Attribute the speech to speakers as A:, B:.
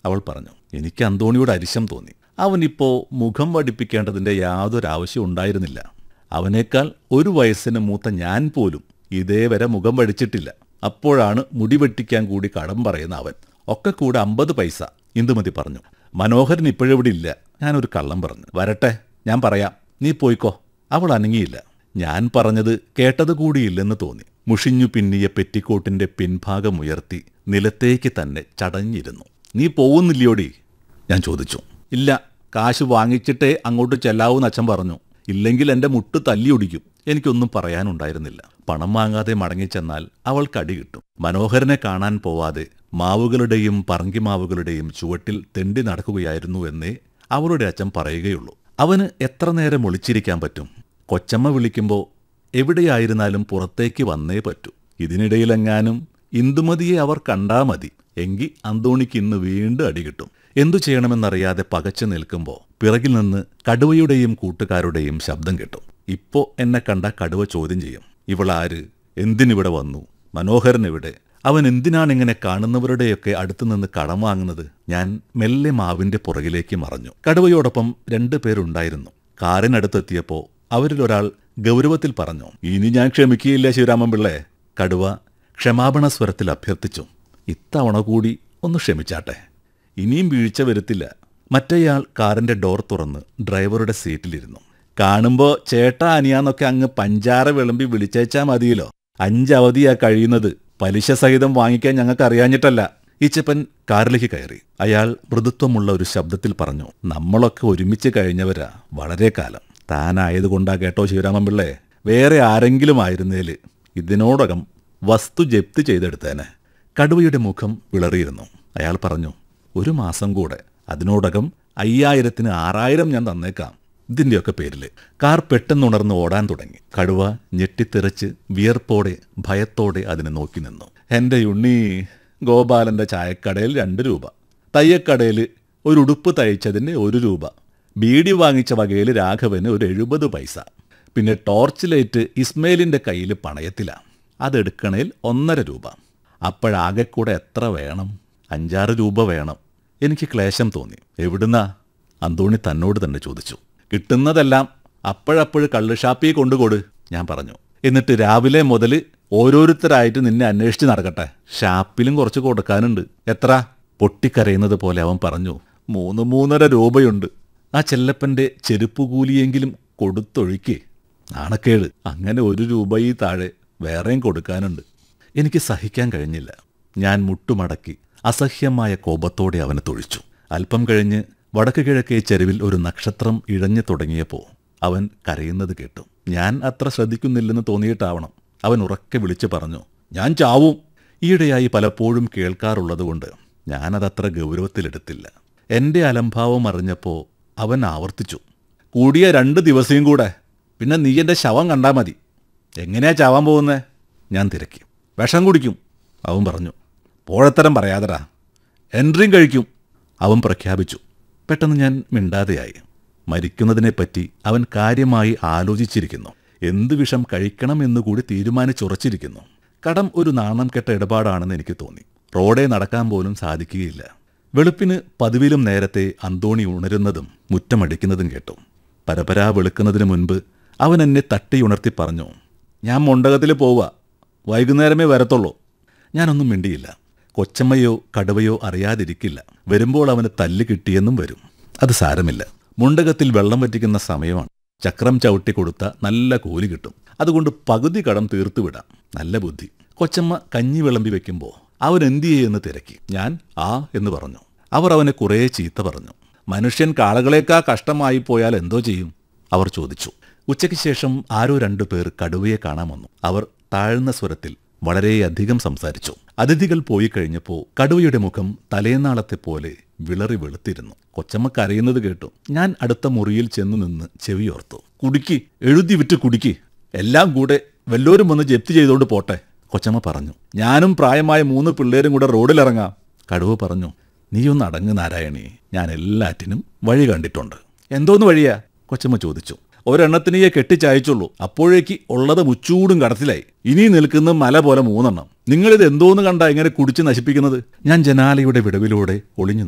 A: അവൾ പറഞ്ഞു എനിക്ക് അന്തോണിയോട് അരിശം തോന്നി അവനിപ്പോ മുഖം വടിപ്പിക്കേണ്ടതിന്റെ യാതൊരു ആവശ്യം ഉണ്ടായിരുന്നില്ല അവനേക്കാൾ ഒരു വയസ്സിന് മൂത്ത ഞാൻ പോലും ഇതേവരെ മുഖം വടിച്ചിട്ടില്ല അപ്പോഴാണ് മുടി വെട്ടിക്കാൻ കൂടി കടം പറയുന്ന അവൻ ഒക്കെ കൂടെ അമ്പത് പൈസ ഇന്ദുമതി പറഞ്ഞു മനോഹരൻ ഇപ്പോഴിവിടെ ഇല്ല ഞാനൊരു കള്ളം പറഞ്ഞു വരട്ടെ ഞാൻ പറയാം നീ പോയിക്കോ അവൾ അനങ്ങിയില്ല ഞാൻ പറഞ്ഞത് കേട്ടത് കൂടിയില്ലെന്ന് തോന്നി മുഷിഞ്ഞു പിന്നിയ പെറ്റിക്കോട്ടിന്റെ പിൻഭാഗം ഉയർത്തി നിലത്തേക്ക് തന്നെ ചടഞ്ഞിരുന്നു നീ പോകുന്നില്ലയോടി ഞാൻ ചോദിച്ചു ഇല്ല കാശ് വാങ്ങിച്ചിട്ടേ അങ്ങോട്ട് ചെല്ലാവൂന്ന് അച്ഛൻ പറഞ്ഞു ഇല്ലെങ്കിൽ എന്റെ മുട്ട് തല്ലിയൊടിക്കും എനിക്കൊന്നും പറയാനുണ്ടായിരുന്നില്ല പണം വാങ്ങാതെ മടങ്ങിച്ചെന്നാൽ അവൾക്ക് അടി കിട്ടും മനോഹരനെ കാണാൻ പോവാതെ മാവുകളുടെയും പറങ്കിമാവുകളുടെയും ചുവട്ടിൽ തെണ്ടി നടക്കുകയായിരുന്നു എന്നേ അവളുടെ അച്ഛൻ പറയുകയുള്ളൂ അവന് എത്ര നേരം ഒളിച്ചിരിക്കാൻ പറ്റും കൊച്ചമ്മ വിളിക്കുമ്പോൾ എവിടെയായിരുന്നാലും പുറത്തേക്ക് വന്നേ പറ്റൂ ഇതിനിടയിലെങ്ങാനും ഇന്ദുമതിയെ അവർ കണ്ടാ മതി എങ്കിൽ അന്തോണിക്ക് ഇന്ന് വീണ്ടും അടികിട്ടും എന്തു ചെയ്യണമെന്നറിയാതെ പകച്ചു നിൽക്കുമ്പോൾ പിറകിൽ നിന്ന് കടുവയുടെയും കൂട്ടുകാരുടെയും ശബ്ദം കേട്ടു ഇപ്പോ എന്നെ കണ്ട കടുവ ചോദ്യം ചെയ്യും ഇവളാര് എന്തിനിവിടെ വന്നു മനോഹരൻ എവിടെ അവൻ എന്തിനാണ് ഇങ്ങനെ കാണുന്നവരുടെയൊക്കെ അടുത്തു നിന്ന് കടം വാങ്ങുന്നത് ഞാൻ മെല്ലെ മാവിന്റെ പുറകിലേക്ക് മറഞ്ഞു കടുവയോടൊപ്പം രണ്ടു പേരുണ്ടായിരുന്നു കാറിനടുത്തെത്തിയപ്പോ അവരിലൊരാൾ ഗൗരവത്തിൽ പറഞ്ഞു ഇനി ഞാൻ ക്ഷമിക്കുകയില്ല ശിവരാമൻ പിള്ളേ കടുവ ക്ഷമാപണ സ്വരത്തിൽ അഭ്യർത്ഥിച്ചു ഇത്തവണ കൂടി ഒന്ന് ക്ഷമിച്ചാട്ടെ ഇനിയും വീഴ്ച വരുത്തില്ല മറ്റേയാൾ കാറിന്റെ ഡോർ തുറന്ന് ഡ്രൈവറുടെ സീറ്റിലിരുന്നു കാണുമ്പോ ചേട്ടാ അനിയാന്നൊക്കെ അങ്ങ് പഞ്ചാര വിളമ്പി വിളിച്ചേച്ചാ മതിയല്ലോ അഞ്ചവധിയാ കഴിയുന്നത് പലിശ സഹിതം വാങ്ങിക്കാൻ ഞങ്ങൾക്ക് അറിയാഞ്ഞിട്ടല്ല ഈച്ചപ്പൻ കാറിലേക്ക് കയറി അയാൾ മൃദുത്വമുള്ള ഒരു ശബ്ദത്തിൽ പറഞ്ഞു നമ്മളൊക്കെ ഒരുമിച്ച് കഴിഞ്ഞവരാ വളരെ കാലം താനായതുകൊണ്ടാ കേട്ടോ ശിവരാമൻ പിള്ളേ വേറെ ആരെങ്കിലും ആയിരുന്നേല് ഇതിനോടകം വസ്തു ജപ്തി ചെയ്തെടുത്തേനെ കടുവയുടെ മുഖം വിളറിയിരുന്നു അയാൾ പറഞ്ഞു ഒരു മാസം കൂടെ അതിനോടകം അയ്യായിരത്തിന് ആറായിരം ഞാൻ തന്നേക്കാം ഇതിന്റെയൊക്കെ പേരില് കാർ പെട്ടെന്നുണർന്ന് ഓടാൻ തുടങ്ങി കടുവ ഞെട്ടിത്തെറിച്ച് വിയർപ്പോടെ ഭയത്തോടെ അതിനെ നോക്കി നിന്നു എന്റെ ഉണ്ണി ഗോപാലന്റെ ചായക്കടയിൽ രണ്ട് രൂപ തയ്യക്കടയിൽ ഒരു ഉടുപ്പ് തയ്ച്ചതിന് ഒരു രൂപ ബീഡി വാങ്ങിച്ച വകയിൽ രാഘവന് ഒരു എഴുപത് പൈസ പിന്നെ ടോർച്ച് ലൈറ്റ് ഇസ്മയിലിന്റെ കയ്യിൽ പണയത്തിലാണ് അതെടുക്കണേൽ ഒന്നര രൂപ അപ്പോഴാകെ കൂടെ എത്ര വേണം അഞ്ചാറ് രൂപ വേണം എനിക്ക് ക്ലേശം തോന്നി എവിടുന്നാ അന്തോണി തന്നോട് തന്നെ ചോദിച്ചു കിട്ടുന്നതെല്ലാം അപ്പോഴപ്പോഴ് കള്ളുഷാപ്പിൽ കൊണ്ടുകൊടു ഞാൻ പറഞ്ഞു എന്നിട്ട് രാവിലെ മുതൽ ഓരോരുത്തരായിട്ട് നിന്നെ അന്വേഷിച്ച് നടക്കട്ടെ ഷാപ്പിലും കുറച്ച് കൊടുക്കാനുണ്ട് എത്ര പൊട്ടിക്കരയുന്നത് പോലെ അവൻ പറഞ്ഞു മൂന്ന് മൂന്നര രൂപയുണ്ട് ആ ചെല്ലപ്പന്റെ ചെരുപ്പ് കൂലിയെങ്കിലും കൊടുത്തൊഴുക്കി നാണക്കേട് അങ്ങനെ ഒരു രൂപയിൽ താഴെ വേറെയും കൊടുക്കാനുണ്ട് എനിക്ക് സഹിക്കാൻ കഴിഞ്ഞില്ല ഞാൻ മുട്ടുമടക്കി അസഹ്യമായ കോപത്തോടെ അവനെ തൊഴിച്ചു അല്പം കഴിഞ്ഞ് വടക്ക് കിഴക്കേ ചെരുവിൽ ഒരു നക്ഷത്രം ഇഴഞ്ഞു തുടങ്ങിയപ്പോൾ അവൻ കരയുന്നത് കേട്ടു ഞാൻ അത്ര ശ്രദ്ധിക്കുന്നില്ലെന്ന് തോന്നിയിട്ടാവണം അവൻ ഉറക്കെ വിളിച്ചു പറഞ്ഞു ഞാൻ ചാവും ഈയിടെയായി പലപ്പോഴും കേൾക്കാറുള്ളതുകൊണ്ട് ഞാനതത്ര ഗൗരവത്തിലെടുത്തില്ല എന്റെ അലംഭാവം അറിഞ്ഞപ്പോൾ അവൻ ആവർത്തിച്ചു കൂടിയ രണ്ട് ദിവസവും കൂടെ പിന്നെ നീ എൻ്റെ ശവം കണ്ടാൽ മതി എങ്ങനെയാ ചാവാൻ പോകുന്നേ ഞാൻ തിരക്കി വിഷം കുടിക്കും അവൻ പറഞ്ഞു പോഴത്തരം പറയാതടാ എൻട്രിയും കഴിക്കും അവൻ പ്രഖ്യാപിച്ചു പെട്ടെന്ന് ഞാൻ മിണ്ടാതെയായി മരിക്കുന്നതിനെപ്പറ്റി അവൻ കാര്യമായി ആലോചിച്ചിരിക്കുന്നു എന്ത് വിഷം കഴിക്കണമെന്ന് കൂടി തീരുമാനിച്ചുറച്ചിരിക്കുന്നു കടം ഒരു നാണം കെട്ട ഇടപാടാണെന്ന് എനിക്ക് തോന്നി റോഡേ നടക്കാൻ പോലും സാധിക്കുകയില്ല വെളുപ്പിന് പതിവിലും നേരത്തെ അന്തോണി ഉണരുന്നതും മുറ്റമടിക്കുന്നതും കേട്ടു പരപരാ വെളുക്കുന്നതിന് മുൻപ് അവൻ എന്നെ തട്ടിയുണർത്തി പറഞ്ഞു ഞാൻ മൊണ്ടകത്തിൽ പോവുക വൈകുന്നേരമേ വരത്തുള്ളൂ ഞാനൊന്നും മിണ്ടിയില്ല കൊച്ചമ്മയോ കടുവയോ അറിയാതിരിക്കില്ല വരുമ്പോൾ അവന് തല്ല് കിട്ടിയെന്നും വരും അത് സാരമില്ല മുണ്ടകത്തിൽ വെള്ളം വറ്റിക്കുന്ന സമയമാണ് ചക്രം ചവിട്ടി കൊടുത്ത നല്ല കൂലി കിട്ടും അതുകൊണ്ട് പകുതി കടം തീർത്തു വിടാം നല്ല ബുദ്ധി കൊച്ചമ്മ കഞ്ഞി വിളമ്പി വെക്കുമ്പോൾ അവൻ എന്തു ചെയ്യുമെന്ന് തിരക്കി ഞാൻ ആ എന്ന് പറഞ്ഞു അവർ അവനെ കുറേ ചീത്ത പറഞ്ഞു മനുഷ്യൻ കാളകളേക്കാ കഷ്ടമായി പോയാൽ എന്തോ ചെയ്യും അവർ ചോദിച്ചു ഉച്ചയ്ക്ക് ശേഷം ആരോ രണ്ടു പേർ കടുവയെ കാണാൻ വന്നു അവർ താഴ്ന്ന സ്വരത്തിൽ വളരെയധികം സംസാരിച്ചു അതിഥികൾ പോയി കഴിഞ്ഞപ്പോൾ കടുവയുടെ മുഖം തലേനാളത്തെ പോലെ വിളറി വെളുത്തിരുന്നു കൊച്ചമ്മ കരയുന്നത് കേട്ടു ഞാൻ അടുത്ത മുറിയിൽ ചെന്നു നിന്ന് ചെവിയോർത്തു കുടുക്കി എഴുതി വിറ്റ് കുടുക്കി എല്ലാം കൂടെ വല്ലോരും വന്ന് ജപ്തി ചെയ്തോണ്ട് പോട്ടെ കൊച്ചമ്മ പറഞ്ഞു ഞാനും പ്രായമായ മൂന്ന് പിള്ളേരും കൂടെ റോഡിലിറങ്ങാം കടുവ പറഞ്ഞു നീയൊന്ന് അടങ്ങ് നാരായണി ഞാൻ എല്ലാറ്റിനും വഴി കണ്ടിട്ടുണ്ട് എന്തോന്ന് വഴിയാ കൊച്ചമ്മ ചോദിച്ചു ഒരെണ്ണത്തിനെയെ കെട്ടിച്ചയച്ചുള്ളൂ അപ്പോഴേക്ക് ഉള്ളത് മുച്ചൂടും കടത്തിലായി ഇനി നിൽക്കുന്ന മല പോലെ മൂന്നെണ്ണം നിങ്ങളിത് എന്തോന്ന് കണ്ടാ ഇങ്ങനെ കുടിച്ച് നശിപ്പിക്കുന്നത് ഞാൻ ജനാലയുടെ വിടവിലൂടെ ഒളിഞ്ഞു